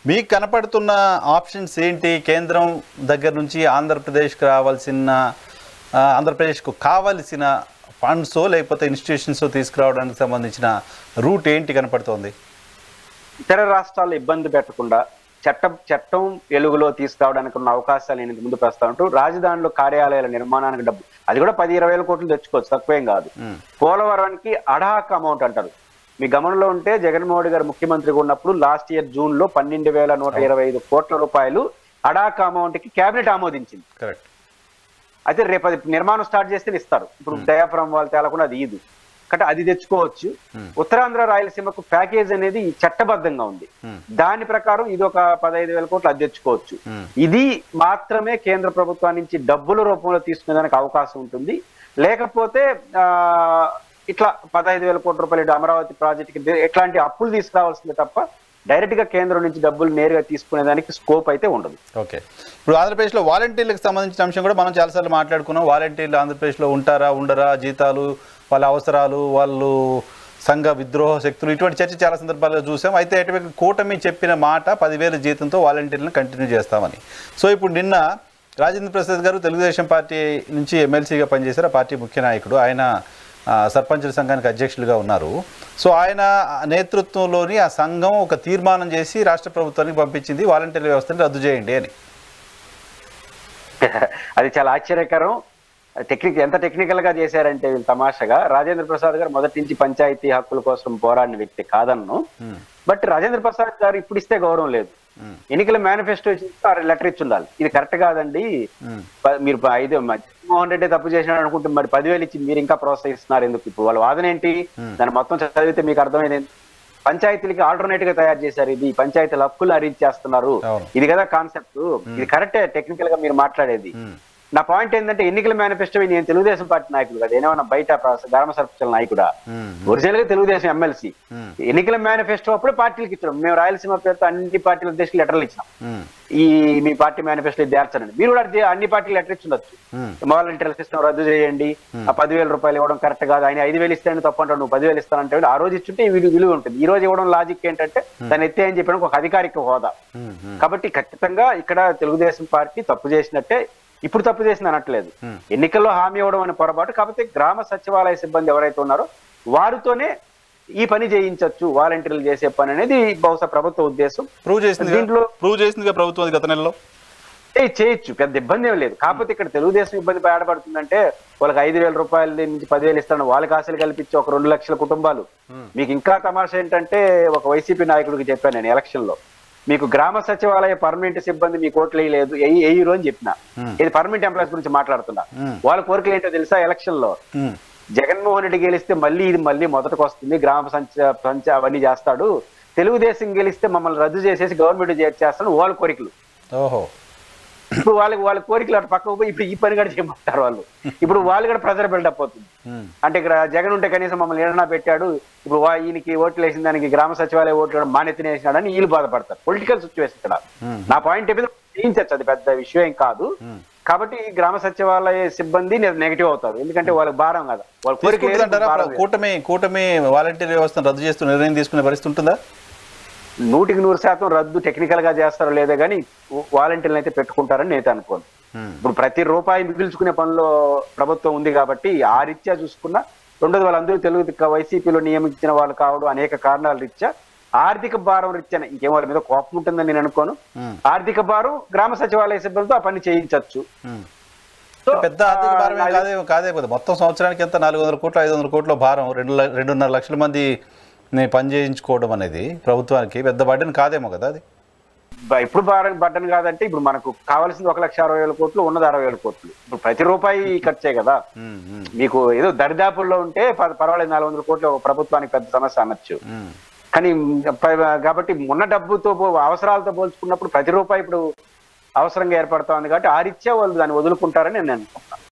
మీకు కనపడుతున్న ఆప్షన్స్ ఏంటి కేంద్రం దగ్గర నుంచి ఆంధ్రప్రదేశ్కి రావాల్సిన ఆ, ఆంధ్రప్రదేశ్కు కావలసిన ఫండ్స్ లేకపోతే ఇన్స్టిట్యూషన్స్ తీసుకురావడానికి సంబంధించిన రూట్ ఏంటి కనపడుతోంది ఇతర రాష్ట్రాలు ఇబ్బంది పెట్టకుండా చట్టం చట్టం వెలుగులో తీసుకురావడానికి ఉన్న అవకాశాలు నేను ఇంతకు ముందు ప్రస్తావంటూ రాజధానిలో కార్యాలయాల నిర్మాణానికి డబ్బు అది కూడా పది ఇరవై వేల కోట్లు తెచ్చుకోవచ్చు తక్కువేం కాదు మ్మ్. పోలవరానికి అడాక్ అమౌంట్ అంటారు మీ గమనంలో ఉంటే జగన్మోహన్ రెడ్డి గారు ముఖ్యమంత్రిగా ఉన్నప్పుడు లాస్ట్ ఇయర్ జూన్ లో పన్నెండు వేల నూట ఇరవై ఐదు కోట్ల రూపాయలు అడాక్ అమౌంట్ కి కేబినెట్ ఆమోదించింది కరెక్ట్ అయితే రేపు అది నిర్మాణం స్టార్ట్ చేస్తే ఇస్తారు ఇప్పుడు దయాపురం వాళ్ళు తేలకుండా అది ఈదు కాబట్టి అది తెచ్చుకోవచ్చు ఉత్తరాంధ్ర రాయలసీమకు ప్యాకేజ్ అనేది చట్టబద్ధంగా ఉంది Hmm. దాని ప్రకారం ఇది ఒక పదహైదు వేల కోట్లు అది తెచ్చుకోవచ్చు Hmm. ఇది మాత్రమే కేంద్ర ప్రభుత్వం నుంచి డబ్బుల రూపంలో తీసుకునేదానికి అవకాశం ఉంటుంది లేకపోతే ఆ ఇట్లా పదహైదు వేల కోట్ల రూపాయలు ఇటు అమరావతి ప్రాజెక్టుకి దే- ఎట్లాంటి అప్పులు తీసుకురావాల్సిందే తప్ప డైరెక్ట్ గా కేంద్రం నుంచి డబ్బులు నేరుగా తీసుకునేదానికి స్కోప్ అయితే ఉండదు ఓకే ఇప్పుడు ఆంధ్రప్రదేశ్లో వాలంటీర్లకు సంబంధించిన అంశం కూడా మనం చాలాసార్లు మాట్లాడుకున్నాం వాలంటీర్లు ఆంధ్రప్రదేశ్లో ఉంటారా ఉండరా జీతాలు వాళ్ళ అవసరాలు వాళ్ళు సంఘ విద్రోహ శక్తులు ఇటువంటి చర్చ చాలా సందర్భాల్లో చూసాం అయితే అటువైపు కూటమి చెప్పిన మాట పదివేల జీతంతో వాలంటీర్లను కంటిన్యూ చేస్తామని సో ఇప్పుడు నిన్న రాజేంద్ర ప్రసాద్ గారు తెలుగుదేశం పార్టీ నుంచి ఎమ్మెల్సీగా పనిచేశారు ఆ పార్టీ ముఖ్య నాయకుడు ఆయన ఆ, సర్పంచుల సంఘానికి అధ్యక్షులుగా ఉన్నారు సో ఆయన నేతృత్వంలోని ఆ సంఘం ఒక తీర్మానం చేసి రాష్ట్ర ప్రభుత్వానికి పంపించింది వాలంటీర్ వ్యవస్థని రద్దు చేయండి అని అది చాలా ఆశ్చర్యకరం టెక్నిక్ ఎంత టెక్నికల్ గా చేశారంటే వీళ్ళు తమాషగా రాజేంద్ర ప్రసాద్ గారు మొదటి నుంచి పంచాయతీ హక్కుల కోసం పోరాడిన వ్యక్తి కాదన్ను బట్ రాజేంద్ర ప్రసాద్ గారు ఇప్పుడు ఇస్తే గౌరవం లేదు ఎన్నికల మేనిఫెస్టో లెటర్ ఇచ్చి ఉండాలి ఇది కరెక్ట్ కాదండి ప- మీరు ప- ఐదు మ- జగన్మోహన్ రెడ్డి తప్పు చేసినాడు అనుకుంటే మరి పదివేలు ఇచ్చి మీరు ఇంకా ప్రోత్సహిస్తున్నారు ఎందుకు ఇప్పుడు వాళ్ళ వాదన ఏంటి దాన్ని మొత్తం చదివితే మీకు అర్థమైంది ఏంటి? పంచాయతీలకి ఆల్టర్నేట్ గా తయారు చేశారు ఇది పంచాయతీల హక్కులు అరేంజ్ చేస్తున్నారు అవును. ఇది కదా కాన్సెప్ట్ ఇది కరెక్టే టెక్నికల్ గా మీరు మాట్లాడేది నా పాయింట్ ఏంటంటే ఎన్నికల మేనిఫెస్టో నేను తెలుగుదేశం పార్టీ నాయకుడు కదా ఏమైనా బయట ప్ర- గ్రామ సర్పంచుల నాయకుడా ఒరిజినల్ గా తెలుగుదేశం ఎమ్మెల్సీ ఎన్నికల మేనిఫెస్టో అప్పుడే పార్టీలకు ఇచ్చాం మేము రాయలసీమ పేరుతో అన్ని పార్టీల అధ్యక్షులు లెటర్లు ఇచ్చినాం ఈ మీ పార్టీ మేనిఫెస్టో చేర్చండి మీరు కూడా అది అన్ని పార్టీలు లెటర్ ఇచ్చి ఉండొచ్చు వాలంటీర్ సిస్టమ్ రద్దు చేయండి ఆ పదివేల రూపాయలు ఇవ్వడం కరెక్ట్ కాదు ఆయన ఐదు వేలు ఇస్తాను తప్పు అంటాడు నువ్వు పదివేలు ఇస్తానంటే ఆ రోజు ఇచ్చుంటే ఈ విలువ విలువ ఉంటుంది ఈ రోజు ఇవ్వడం లాజిక్ ఏంటంటే దాన్ని ఎత్తే అని చెప్పడానికి ఒక అధికారిక హోదా కాబట్టి ఖచ్చితంగా ఇక్కడ తెలుగుదేశం పార్టీ తప్పు చేసినట్టే ఇప్పుడు తప్పు చేసింది అనట్లేదు ఎన్నికల్లో హామీ ఇవ్వడం అనే పొరపాటు కాకపోతే గ్రామ సచివాలయ సిబ్బంది ఎవరైతే ఉన్నారో వారితోనే ఈ పని చేయించవచ్చు వాలంటీర్లు చేసే పని అనేది బహుశా ప్రభుత్వ ఉద్దేశం ప్రూవ్ చేసింది దీంట్లో ప్రూవ్ చేసిందిగా ప్రభుత్వం అది గత నెలలో ఏ చేయొచ్చు పెద్ద ఇబ్బంది ఏం లేదు కాకపోతే ఇక్కడ తెలుగుదేశం ఇబ్బంది బయటపడుతుందంటే వాళ్ళకి ఐదు వేల రూపాయల నుంచి పదివేలు ఇస్తాను వాళ్ళకి ఆశలు కల్పించి ఒక రెండు లక్షల కుటుంబాలు మీకు ఇంకా తమాషా ఏంటంటే ఒక వైసీపీ నాయకుడికి చెప్పాను నేను ఎలక్షన్ లో మీకు గ్రామ సచివాలయ పర్మనెంట్ సిబ్బంది మీ కోట్లు వేయలేదు వేయరు అని చెప్పిన ఇది పర్మనెంట్ ఎంప్లాయీస్ గురించి మాట్లాడుతున్నా వాళ్ళ కోరికలు ఏంటో తెలుసా ఎలక్షన్ లో ఉమ్. జగన్మోహన్ రెడ్డి గెలిస్తే మళ్ళీ ఇది మళ్ళీ మొదటకు వస్తుంది గ్రామ సంచ సంచ అవన్నీ చేస్తాడు తెలుగుదేశం గెలిస్తే మమ్మల్ని రద్దు చేసేసి గవర్నమెంట్ చేస్తాడు వాళ్ళ కోరికలు ఓహో ఇప్పుడు వాళ్ళకి వాళ్ళ కోరికలు అటు పక్కకు పోయి ఇప్పుడు ఈ పని కూడా చేయమంటారు వాళ్ళు ఇప్పుడు వాళ్ళు కూడా ప్రెజర్ బిల్డప్ అవుతుంది ఉమ్. అంటే ఇక్కడ జగన్ ఉంటే కనీసం మమ్మల్ని ఏడనా పెట్టాడు ఇప్పుడు వా- ఈయనకి ఓట్లు వేసిన దానికి గ్రామ సచివాలయ ఓట్లు మానెత్తినేసినాడు అని వీళ్ళు బాధపడతారు పొలిటికల్ సిచ్యువేషన్ ఇక్కడ నా పాయింట్ ఏమిటో చేయించచ్చు అది పెద్ద విషయం ఏం కాదు కాబట్టి ఈ గ్రామ సచివాలయ సిబ్బంది నెగిటివ్ అవుతారు ఎందుకంటే వాళ్ళకి భారం కదా వాళ్ళ కోరిక లేదు, తీసుకుంటుందంటారా భారం లేదు. కూటమి కూటమి వాలంటీర్ వ్యవస్థను రద్దు చేస్తూ నిర్ణయం తీసుకునే పరిస్థితి ఉంటుందా నూటికి నూరు శాతం రద్దు టెక్నికల్ గా చేస్తారో లేదో కానీ వాలంటీర్లు అయితే పెట్టుకుంటారని నేను అనుకోను ఉమ్. ఇప్పుడు ప్రతి రూపాయి మిగిల్చుకునే పనిలో ప్రభుత్వం ఉంది కాబట్టి ఆ రీత్యా చూసుకున్నా రెండోది వాళ్ళందరూ తెలుగు వైసీపీలో నియమించిన వాళ్ళు కావడం అనేక కారణాల రీత్యా ఆర్థిక భారం రీత్యా ఇంకేం వాళ్ళ మీద కోపం ఉంటుందని నేను అనుకోను ఉమ్. ఆర్థిక భారం గ్రామ సచివాలయ సిబ్బందితో ఆ పని చేయించవచ్చు ఉమ్. సో పెద్ద ఆర్థిక భారం ఏం కాదే కాదే కదా మొత్తం సంవత్సరానికి ఎంత నాలుగు వందల కోట్లు ఐదు వందల కోట్ల భారం రెండు ల- రెండున్నర లక్షల మంది ని పని చేయించుకోవడం అనేది ప్రభుత్వానికి పెద్ద బడ్డని కాదేమో కదా అది బ- ఇప్పుడు భారం బట్టన్ కాదంటే ఇప్పుడు మనకు కావాల్సింది ఒక లక్ష అరవై వేల కోట్లు ఉన్నది అరవై వేల కోట్లు ఇప్పుడు ప్రతి రూపాయి ఖర్చే కదా ఉమ్, ఉమ్, మీకు ఏదో దరిదాపుల్లో ఉంటే ప- పర్వాలేదు నాలుగు వందల కోట్లు ఒక ప్రభుత్వానికి పెద్ద సమస్య అనొచ్చు ఉమ్. కానీ ప- కాబట్టి ఉన్న డబ్బుతో పో- అవసరాలతో పోల్చుకున్నప్పుడు ప్రతి రూపాయి ఇప్పుడు అవసరంగా ఏర్పడతా ఉంది కాబట్టి ఆ రీత్యా వాళ్ళు దాన్ని వదులుకుంటారని నేను అనుకుంటున్నాను